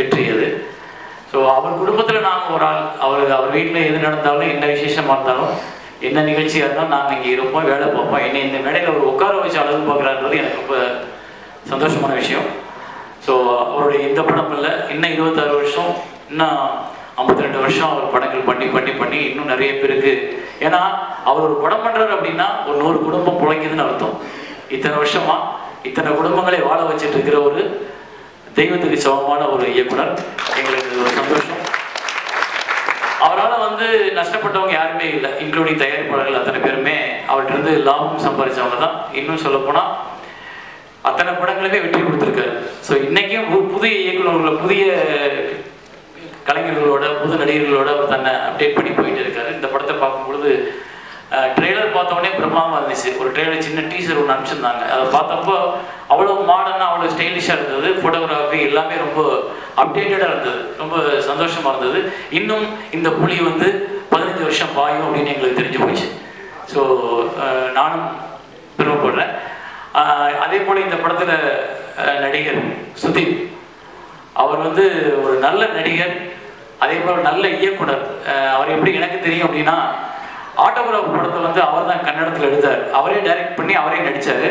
வெற்றி அது ஸோ அவர் குடும்பத்தில் நாங்கள் ஒரு ஆள் அவர் அவர் வீட்டில் எது நடந்தாலும் என்ன விசேஷமாக இருந்தாலும் என்ன நிகழ்ச்சியாக இருந்தாலும் நாங்கள் இங்கே இருப்போம் வேலை பார்ப்போம் என்னை இந்த மேடையில் ஒரு உட்கார வச்சு அழகு பார்க்குறாருன்றது எனக்கு ரொம்ப சந்தோஷமான விஷயம் ஸோ அவருடைய இந்த படம் இல்லை இன்னும் இருபத்தாறு வருஷம் இன்னும் ஐம்பத்தி ரெண்டு வருஷம் அவர் படங்கள் பண்ணி பண்ணி பண்ணி இன்னும் நிறைய பேருக்கு ஏன்னா அவர் ஒரு படம் பண்ணுறாரு அப்படின்னா ஒரு நூறு குடும்பம் பிழைக்குதுன்னு அர்த்தம் இத்தனை வருஷமா இத்தனை குடும்பங்களை வாழ வச்சுட்டு இருக்கிற ஒரு தெய்வத்துக்கு சமமான ஒரு இயக்குனர் எங்களுக்கு இது ஒரு சந்தோஷம் அவரால் வந்து நஷ்டப்பட்டவங்க யாருமே இல்லை இன்க்ளூடிங் தயாரிப்பாளர்கள் அத்தனை பேருமே அவர்கிட்ட இருந்து லாபம் சம்பாதிச்சவங்க தான் இன்னும் சொல்லப்போனால் அத்தனை படங்களுமே வெற்றி கொடுத்துருக்காரு ஸோ இன்னைக்கும் பு- புதிய இயக்குநர்களோட புதிய கலைஞர்களோட புது நடிகர்களோட அவர் தன்னை அப்டேட் பண்ணி போயிட்டு இருக்காரு இந்த படத்தை பார்க்கும் பொழுது ட்ரெய்லர் உடனே பிரமாதமாக இருந்துச்சு ஒரு ட்ரெய்லர் சின்ன டீசர் ஒன்று அனுப்பிச்சிருந்தாங்க அதை பார்த்தப்போ அவ்வளோ மாடர்னாக அவ்வளோ ஸ்டைலிஷாக இருந்தது ஃபோட்டோகிராஃபி எல்லாமே ரொம்ப அப்டேட்டடாக இருந்தது ரொம்ப சந்தோஷமாக இருந்தது இன்னும் இந்த புலி வந்து பதினஞ்சு வருஷம் பாயும் அப்படின்னு எங்களுக்கு தெரிஞ்சு போச்சு ஸோ நானும் பெருமைப்படுறேன் ஆஹ் அதே போல் இந்த படத்தில் நடிகர் சுதீப் அவர் வந்து ஒரு நல்ல நடிகர் அதே போல் ஒரு நல்ல இயக்குனர் அஹ் அவர் எப்படி எனக்கு தெரியும் அப்படின்னா ஆட்டோகிராஃப் படத்தை வந்து அவர் தான் கன்னடத்தில் எடுத்தார் அவரே டைரக்ட் பண்ணி அவரே நடித்தார்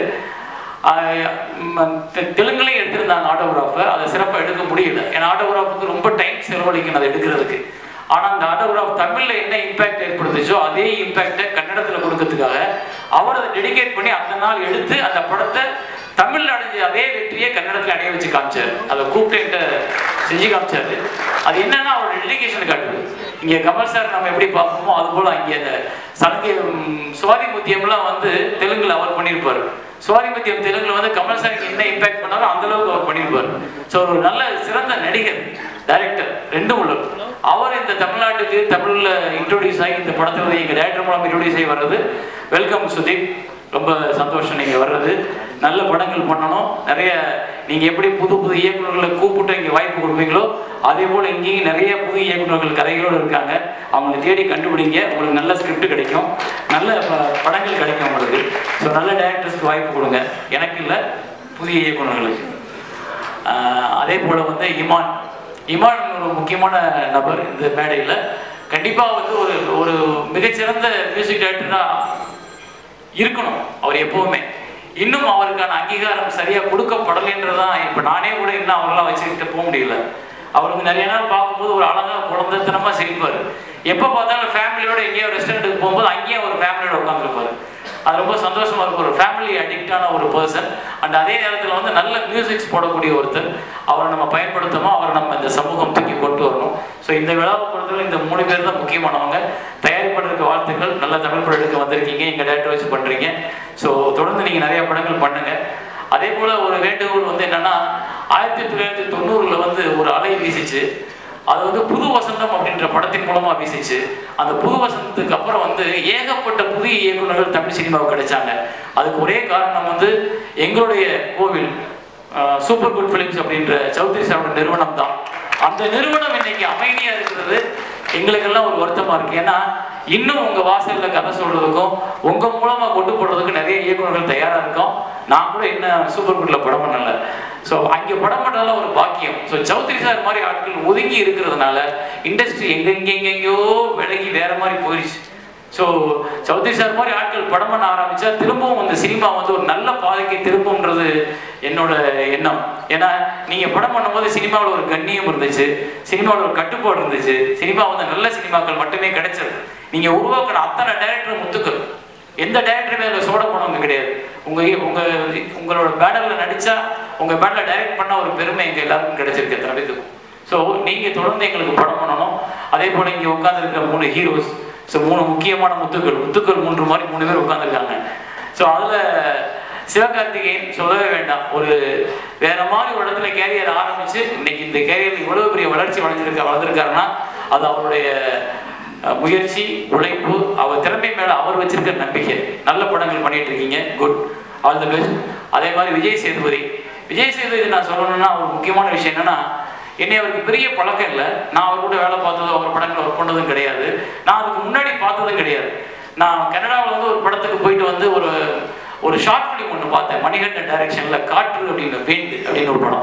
தெலுங்குலையும் எடுத்திருந்தாங்க ஆட்டோகிராஃபை அதை சிறப்பாக எடுக்க முடியல ஏன்னா ஆட்டோகிராஃபுக்கு ரொம்ப டைம் செலவழிக்கணும் அதை எடுக்கிறதுக்கு ஆனால் அந்த ஆட்டோகிராஃப் தமிழில் என்ன இம்பாக்ட் ஏற்படுத்துச்சோ அதே இம்பாக்டை கன்னடத்தில் கொடுக்கறதுக்காக அவர் அதை டெடிகேட் பண்ணி அந்த நாள் எடுத்து அந்த படத்தை தமிழ்ல அடைஞ்ச அதே வெற்றியை கன்னடத்தில் அடைய வச்சு காமிச்சார் அதை கூப்பிட்டு என்கிட்ட செஞ்சு காமிச்சாரு அது என்னன்னா அவரோட டெடிகேஷன் காட்டுது இங்கே கமல் சார் நம்ம எப்படி பார்ப்போமோ அது போல அங்கே அந்த சலங்கை ம், சுவாதி முத்தியம்லாம் வந்து தெலுங்குல அவர் பண்ணியிருப்பார் சுவாதி முத்தியம் தெலுங்குல வந்து கமல் சாருக்கு என்ன இம்பாக்ட் பண்ணாரோ அந்த அளவுக்கு அவர் பண்ணியிருப்பார் ஸோ ஒரு நல்ல சிறந்த நடிகர் டைரக்டர் ரெண்டும் உள்ளவர் அவர் இந்த தமிழ்நாட்டுக்கு தமிழில் இன்ட்ரோடியூஸ் ஆகி இந்த படத்தில் எங்கள் டேரக்டர் மூலம் இன்ட்ரோடியூஸ் ஆகி வர்றது வெல்கம் சுதீப் ரொம்ப சந்தோஷம் நீங்கள் வர்றது நல்ல படங்கள் பண்ணணும் நிறைய நீங்கள் எப்படி புது புது இயக்குநர்களை கூப்பிட்டு இங்கே வாய்ப்பு கொடுப்பீங்களோ அதே போல் இங்கேயும் நிறைய புது இயக்குநர்கள் கதைகளோடு இருக்காங்க அவங்களை தேடி கண்டுபிடிங்க உங்களுக்கு நல்ல ஸ்கிரிப்ட் கிடைக்கும் நல்ல ப- படங்கள் கிடைக்கும் உங்களுக்கு ஸோ நல்ல டேரக்டர்ஸ்க்கு வாய்ப்பு கொடுங்க எனக்கு இல்லை புதிய இயக்குநர்களுக்கு ஆஹ் அதே போல் வந்து இமான் இமான் ஒரு முக்கியமான நபர் இந்த மேடையில் கண்டிப்பாக வந்து ஒரு ஒரு மிகச்சிறந்த மியூசிக் டைரக்டராக இருக்கணும் அவர் எப்பவுமே இன்னும் அவருக்கான அங்கீகாரம் சரியா கொடுக்கப்படலைன்றதான் இப்ப நானே கூட இன்னும் அவரெல்லாம் வச்சுக்கிட்டு போக முடியல அவருக்கு நிறைய நாள் பார்க்கும்போது ஒரு அழகா குழந்தைத்தனமா சிரிப்பார் எப்போ பார்த்தாலும் ஃபேமிலியோட எங்கேயோ ரெஸ்டாரண்ட்டுக்கு போகும்போது அங்கேயும் ஒரு ஃபேமிலியோட உட்காந்துருப்பாரு அது ரொம்ப சந்தோஷமா இருக்கும் ஒரு ஃபேமிலி அடிக்டான ஒரு பர்சன் அண்ட் அதே நேரத்தில் வந்து நல்ல மியூசிக்ஸ் போடக்கூடிய ஒருத்தர் அவரை நம்ம பயன்படுத்தணும் அவரை நம்ம இந்த சமூகம் தூக்கி கொண்டு வரணும் ஸோ இந்த விழாவை பொறுத்தவரை இந்த மூணு பேர் தான் முக்கியமானவங்க தயாரிப்பாளருக்கு வாழ்த்துக்கள் நல்ல தமிழ் படம் எடுக்க வந்திருக்கீங்க எங்கள் டேரக்டர் வச்சு பண்ணுறீங்க ஸோ தொடர்ந்து நீங்கள் நிறைய படங்கள் பண்ணுங்க அதே போல் ஒரு வேண்டுகோள் வந்து என்னன்னா ஆயிரத்தி தொள்ளாயிரத்தி தொண்ணூறில் வந்து ஒரு அலை வீசிச்சு அது வந்து புது வசந்தம் அப்படின்ற படத்தின் மூலமா வீசிச்சு அந்த புது வசந்தத்துக்கு அப்புறம் வந்து ஏகப்பட்ட புதிய இயக்குனர்கள் தமிழ் சினிமாவுக்கு கிடைச்சாங்க அதுக்கு ஒரே காரணம் வந்து எங்களுடைய கோவில் சூப்பர் குட் ஃபிலிம்ஸ் அப்படின்ற சௌத்ரி சாரோட நிறுவனம் தான் அந்த நிறுவனம் இன்னைக்கு அமைதியா இருக்கிறது எங்களுக்கெல்லாம் ஒரு வருத்தமா இருக்கு ஏன்னா இன்னும் உங்க வாசல்ல கதை சொல்றதுக்கும் உங்க மூலமா கொண்டு போடுறதுக்கும் நிறைய இயக்குனர்கள் தயாரா இருக்கோம் நான் கூட இன்னும் சூப்பர் குட்ல படம் பண்ணல ஸோ அங்கே படம் பண்ணதெல்லாம் ஒரு பாக்கியம் ஸோ சௌத்ரி சார் மாதிரி ஆட்கள் ஒதுங்கி இருக்கிறதுனால இண்டஸ்ட்ரி எங்கெங்க எங்கெங்கயோ விலகி வேற மாதிரி போயிடுச்சு ஸோ சௌத்ரி சார் மாதிரி ஆட்கள் படம் பண்ண ஆரம்பிச்சா திரும்பவும் அந்த சினிமா வந்து ஒரு நல்ல பாதைக்கு திரும்பும்ன்றது என்னோட எண்ணம் ஏன்னா நீங்க படம் பண்ணும்போது சினிமாவில் ஒரு கண்ணியம் இருந்துச்சு சினிமாவில் ஒரு கட்டுப்பாடு இருந்துச்சு சினிமா வந்து நல்ல சினிமாக்கள் மட்டுமே கிடைச்சது நீங்க உருவாக்குற அத்தனை டைரக்டர் முத்துக்கள் எந்த டைரக்டருமே அதில் சோட போனவங்க கிடையாது உங்க உங்க உங்களோட பேனர்ல நடிச்சா உங்க பேனர்ல டைரக்ட் பண்ண ஒரு பெருமை எங்க எல்லாருக்கும் கிடைச்சிருக்கு எத்தனை பேத்துக்கும் ஸோ நீங்க தொடர்ந்து எங்களுக்கு படம் பண்ணணும் அதே போல இங்க உட்கார்ந்துருக்க மூணு ஹீரோஸ் ஸோ மூணு முக்கியமான முத்துக்கள் முத்துக்கள் மூன்று மாதிரி மூணு பேர் உட்காந்துருக்காங்க ஸோ அதுல சிவகார்த்திகேயன் சொல்லவே வேண்டாம் ஒரு வேற மாதிரி ஒரு இடத்துல கேரியர் ஆரம்பிச்சு இன்னைக்கு இந்த கேரியர் இவ்வளவு பெரிய வளர்ச்சி வளைஞ்சிருக்க வளர்ந்துருக்காருன்னா அது அவருடைய அஹ், முயற்சி உழைப்பு அவர் திறமை மேல அவர் வச்சிருக்கிற நம்பிக்கை நல்ல படங்கள் பண்ணிட்டு இருக்கீங்க குட் ஆல் தி பெஸ்ட் அதே மாதிரி விஜய் சேதுபதி விஜய் சேதுபதி நான் சொல்லணும்னா ஒரு முக்கியமான விஷயம் என்னன்னா என்னை அவருக்கு பெரிய பழக்கம் இல்லை நான் அவர் கூட வேலை பார்த்ததும் அவர் படங்கள் ஒர்க் பண்ணதும் கிடையாது நான் அதுக்கு முன்னாடி பார்த்ததும் கிடையாது நான் கனடாவில் வந்து ஒரு படத்துக்கு போயிட்டு வந்து ஒரு ஒரு ஷார்ட் ஃபிலிம் ஒன்று பார்த்தேன் மணிகண்டன் டைரக்ஷனில் காற்று அப்படின்னு பெயிண்ட் அப்படின்னு ஒரு படம்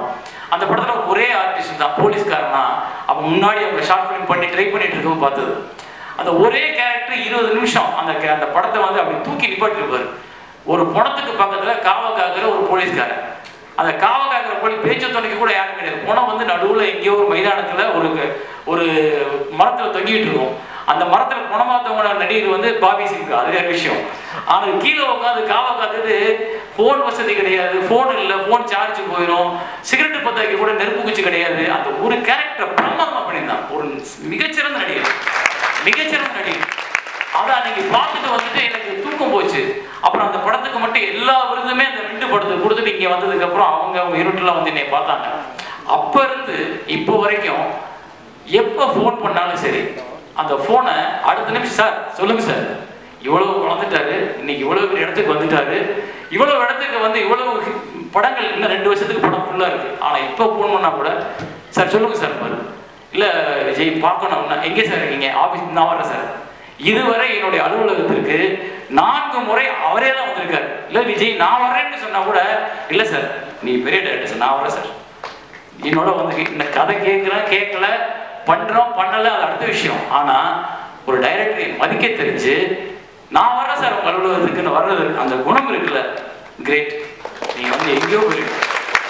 அந்த படத்துல ஒரே ஆர்டிஸ்ட் தான் போலீஸ்காரனா அப்ப முன்னாடி அவங்க ஷார்ட் ஃபிலிம் பண்ணி ட்ரை பண்ணிட்டு இருக்கும் பார்த்தது அந்த ஒரே கேரக்டர் இருபது நிமிஷம் அந்த ca- அந்த படத்தை வந்து அப்படி தூக்கி நிப்பாட்டிருப்பாரு ஒரு பணத்துக்கு பக்கத்துல காவக்காகிற ஒரு போலீஸ்காரன் அந்த காவக்காகிற போலி பேச்சு துணைக்கு கூட யாரும் கிடையாது பணம் வந்து நடுவுல எங்கேயோ ஒரு மைதானத்துல ஒரு க- ஒரு மரத்துல தொங்கிட்டு இருக்கும் அந்த மரத்துல குணமாத்தவங்க நடிகர் வந்து பாபி சிங் அது வேற விஷயம் ஆனா கீழே உட்காந்து காவ காத்துட்டு ஃபோன் வசதி கிடையாது ஃபோன் இல்லை ஃபோன் சார்ஜ் போயிடும் சிகரெட் பத்த வைக்க கூட நெருப்பு குச்சி கிடையாது அந்த ஒரு கேரக்டர் பிரமாதமா பண்ணியிருந்தான் ஒரு மிகச்சிறந்த நடிகர் மிகச்சிறந்த நடிகர் அதை அன்னைக்கு பார்த்துட்டு வந்துட்டு எனக்கு தூக்கம் போச்சு அப்புறம் அந்த படத்துக்கு மட்டும் எல்லா விருதுமே அந்த ரெண்டு படத்துக்கு கொடுத்துட்டு இங்கே வந்ததுக்கு அப்புறம் அவங்க அவங்க யூனிட்லாம் வந்து என்னை பார்த்தாங்க அப்ப இருந்து இப்போ வரைக்கும் எப்போ ஃபோன் பண்ணாலும் சரி அந்த ஃபோனை அடுத்த நிமிஷம் சார் சொல்லுங்க சார் இவ்வளவு வளர்ந்துட்டாரு இன்னைக்கு இவ்வளவு பெரிய இடத்துக்கு வந்துட்டாரு இவ்வளவு இடத்துக்கு வந்து இவ்வளவு படங்கள் இன்னும் ரெண்டு வருஷத்துக்கு படம் ஃபுல்லா இருக்கு ஆனா இப்போ ஃபோன் பண்ணா கூட சார் சொல்லுங்க சார் பாரு இல்ல விஜய் பார்க்கணும்னா எங்கே சார் இருக்கீங்க ஆபீஸ் நான் வரேன் சார் இதுவரை என்னுடைய அலுவலகத்திற்கு நான்கு முறை அவரே தான் வந்திருக்காரு இல்ல விஜய் நான் வரேன்னு சொன்னா கூட இல்ல சார் நீ பெரிய டேரக்டர் சார் நான் வரேன் சார் என்னோட வந்து இந்த கதை கேட்குறேன் கேட்கல பண்றோம் பண்ணல அது அடுத்த விஷயம் ஆனா ஒரு டைரக்டரை மதிக்க தெரிஞ்சு நான் வரேன் சார் உங்க அலுவலகத்துக்குன்னு வர்றது அந்த குணம் இருக்குல்ல கிரேட் நீங்க வந்து எங்கேயோ போயிருக்கு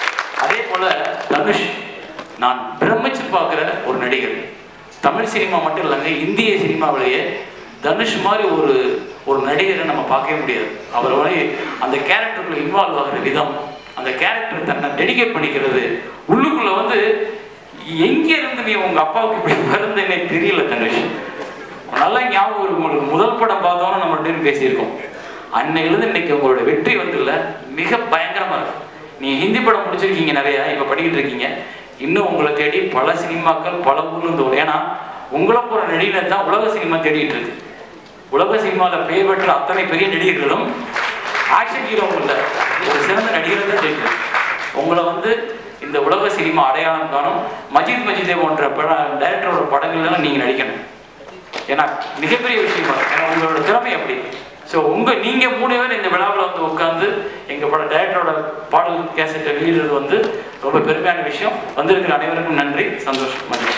அதே போல தனுஷ் நான் பிரமிச்சு பார்க்குற ஒரு நடிகர் தமிழ் சினிமா மட்டும் இல்லைங்க இந்திய சினிமாவிலேயே தனுஷ் மாதிரி ஒரு ஒரு நடிகரை நம்ம பார்க்கவே முடியாது அவர் வந்து அந்த கேரக்டருக்குள்ள இன்வால்வ் ஆகிற விதம் அந்த கேரக்டர் தன்னை டெடிகேட் பண்ணிக்கிறது உள்ளுக்குள்ள வந்து எங்க இருந்து நீ உங்க அப்பாவுக்கு இப்படி பிறந்தேனே தெரியல தனுஷ் நல்லா ஞாபகம் இருக்கும் உங்களுக்கு முதல் படம் பார்த்தோன்னு நம்ம ரெண்டு பேரும் பேசியிருக்கோம் அன்னையிலிருந்து இன்னைக்கு உங்களோட வெற்றி வந்து இல்ல மிக பயங்கரமா இருக்கு நீ ஹிந்தி படம் முடிச்சிருக்கீங்க நிறைய இப்ப படிக்கிட்டு இருக்கீங்க இன்னும் உங்களை தேடி பல சினிமாக்கள் பல ஊர்ல இருந்து வரும் ஏன்னா உங்களை போற நடிகர் தான் உலக சினிமா தேடிட்டு இருக்கு உலக சினிமாவில் பெயர் பெற்ற அத்தனை பெரிய நடிகர்களும் ஆக்ஷன் ஹீரோ இல்ல ஒரு சிறந்த நடிகர் தான் தேடி உங்களை வந்து இந்த உலக சினிமா அடையாளம் காணும் மஜித் மஜிதே போன்ற பட டைரக்டரோட படங்கள்லாம் நீங்க நடிக்கணும் ஏன்னா மிகப்பெரிய விஷயமா இருக்கு. ஏன்னா உங்களோட திறமை அப்படி ஸோ உங்க நீங்க மூணு பேர் இந்த விழாவில் வந்து உட்காந்து எங்க பட டைரக்டரோட பாடல் கேசட்டை வெளியிடுறது வந்து ரொம்ப பெருமையான விஷயம் வந்திருக்கிற அனைவருக்கும் நன்றி சந்தோஷம் மகிழ்ச்சி